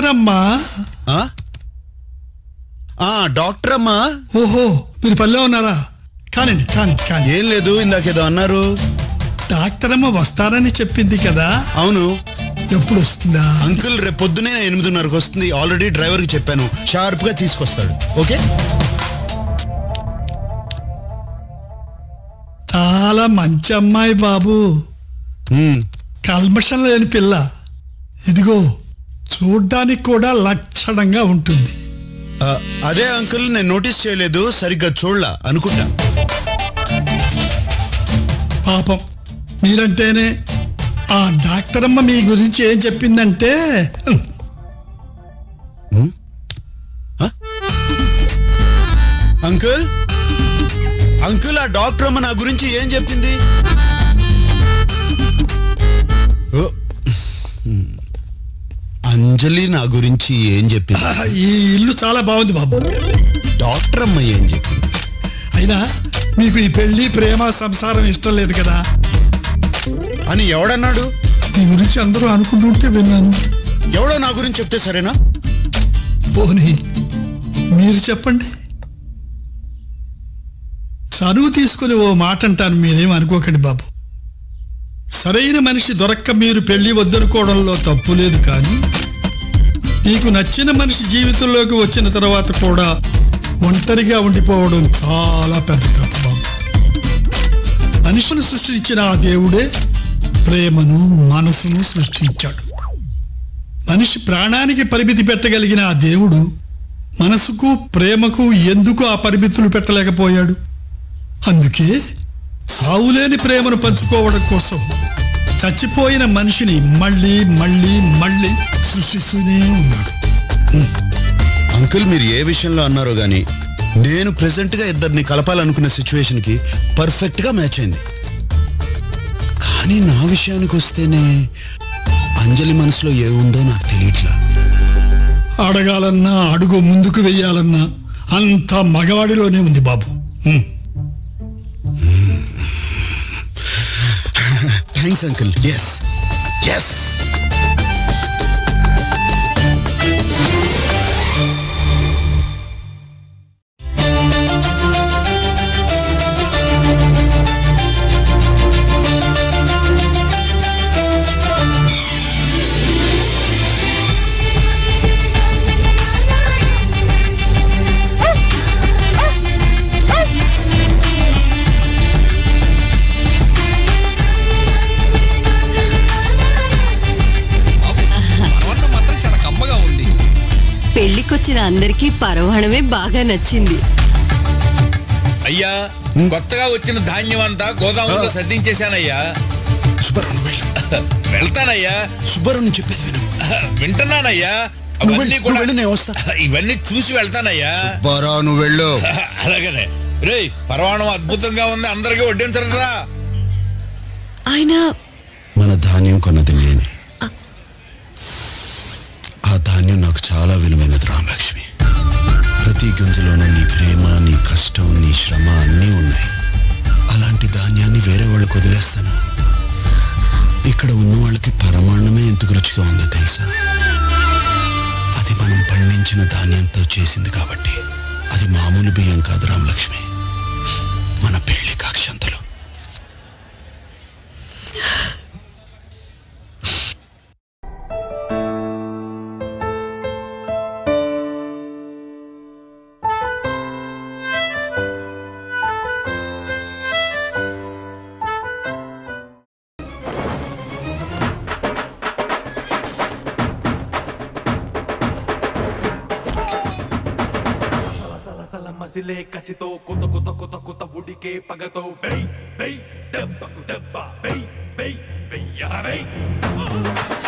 Doctor అమ్మా ఆ? ఆ, డాక్టర్ అమ్మా ఓహో మీరు పల్లె ఉన్నారా కానండి కాని కాని ఏం లేదు ఇందాకేదో అన్నారు డాక్టర్ అమ్మ వస్తారని చెప్పింది కదా అవును ఎప్పుడు వస్తుందా అంకుల్ రేపు పొద్దునే ఎనిమిదిన్నరకు వస్తుంది ఆల్రెడీ డ్రైవర్ కి చెప్పాను షార్ప్ గా తీసుకొస్తాడు ఓకే చాలా మంచి అమ్మాయి బాబు మ్మ్. కల్మషం లేని పిల్ల ఇదిగో చూడ్డానికి కూడా లక్షణంగా ఉంటుంది ఆ, అదే అంకుల్ నేను నోటీస్ చేయలేదు సరిగ్గా చూడలా అనుకుంటా పాపం మీరంటేనే ఆ డాక్టర్ అమ్మ మీ గురించి ఏం చెప్పిందంటే అంకుల్ అంకుల్ ఆ డాక్టర్ అమ్మ నా గురించి ఏం చెప్పింది ఓ. మ్మ్. అంజలి నా గురించి ఏం చెప్పింది ఈ ఇల్లు చాలా బాగుంది బాబు డాక్టర్ అమ్మ ఏం చెప్పింది అయినా మీకు ఈ పెళ్లి ప్రేమ సంసారం ఇష్టం లేదు కదా అని ఎవడన్నాడు మీ గురించి అందరూ అనుకుంటుంటే విన్నాను ఎవడో నా గురించి చెప్తే సరేనా పోనీ మీరు చెప్పండి చనువు తీసుకుని ఓ మాట అంటాను మీరేం అనుకోకండి బాబు సరైన మనిషి దొరక్క మీరు పెళ్లి వద్దనుకోవడంలో తప్పు లేదు కానీ మీకు నచ్చిన మనిషి జీవితంలోకి వచ్చిన తర్వాత కూడా ఒంటరిగా ఉండిపోవడం చాలా పెద్ద తప్పు బాబు మనిషిని సృష్టించిన ఆ దేవుడే ప్రేమను మనసును సృష్టించాడు మనిషి ప్రాణానికి పరిమితి పెట్టగలిగిన ఆ దేవుడు మనసుకు ప్రేమకు ఎందుకు ఆ పరిమితులు పెట్టలేకపోయాడు అందుకే సావులేని ప్రేమను పంచుకోవడం కోసం చచ్చిపోయిన మనిషిని మళ్ళీ మళ్ళీ మళ్ళీ సృష్టిస్తూనే ఉన్నాడు అంకుల్ మీరు ఏ విషయంలో అన్నారో గానీ నేను ప్రెసెంట్ గా ఇద్దరిని కలపాలనుకున్న సిచ్యువేషన్ కి పర్ఫెక్ట్ గా మ్యాచ్ అయింది కానీ నా విషయానికి వస్తేనే అంజలి మనసులో ఏముందో నాకు తెలియట్లా అడగాలన్నా అడుగు ముందుకు వెయ్యాలన్నా అంత మగవాడిలోనే ఉంది బాబు హ్మ్. థ్యాంక్స్ అంకుల్ ఎస్ ఎస్ పరవన్నం మాత్రం చాలా కమ్మగా ఉంది పెళ్లికొచ్చిన అందరికీ పరవాణమే బాగా నచ్చింది అయ్యా కొత్తగా వచ్చిన ధాన్యం అంతా గోదాములో సర్దించేశానయ్యా సుబ్బారావు నువ్వు వెళ్ళు వెళ్తానయ్యా సుబ్బారావు నువ్వు చెప్పేది విను వింటున్నానయ్యా నువ్వు అవన్నీ వెళ్ళు, కూడా నువ్వు వెళ్ళు, నేను వస్తా. ఇవన్నీ చూసి వెళ్తానయ్యా సుబ్బారావు నువ్వు వెళ్ళు అలాగనే రేయ్ పరవాణం అద్భుతంగా ఉంది అందరికీ వడ్డించరా ఆయన మన ధాన్యం కొన్నది నేనే ఆ ధాన్యం నాకు చాలా విలువైనది రామలక్ష్మి ప్రతి గింజలోనూ నీ ప్రేమ నీ కష్టం నీ శ్రమ అన్నీ ఉన్నాయి అలాంటి ధాన్యాన్ని వేరే వాళ్ళకి వదిలేస్తాను ఇక్కడ ఉన్న వాళ్ళకి పరమాన్నమే ఎందుకు రుచిగా ఉందో తెలుసా అది మనం పండించిన ధాన్యంతో చేసింది కాబట్టి అది మామూలు బియ్యం కాదు రామలక్ష్మి మన పెళ్లి కాక్షంతలు సలసల మసిలే కసితో కుత కుత కుత కుత ఉడికే పగతో వెయ్ వెయ్ దెబ్బకు దెబ్బ వెయ్ వెయ్ వెయ్య వెయ్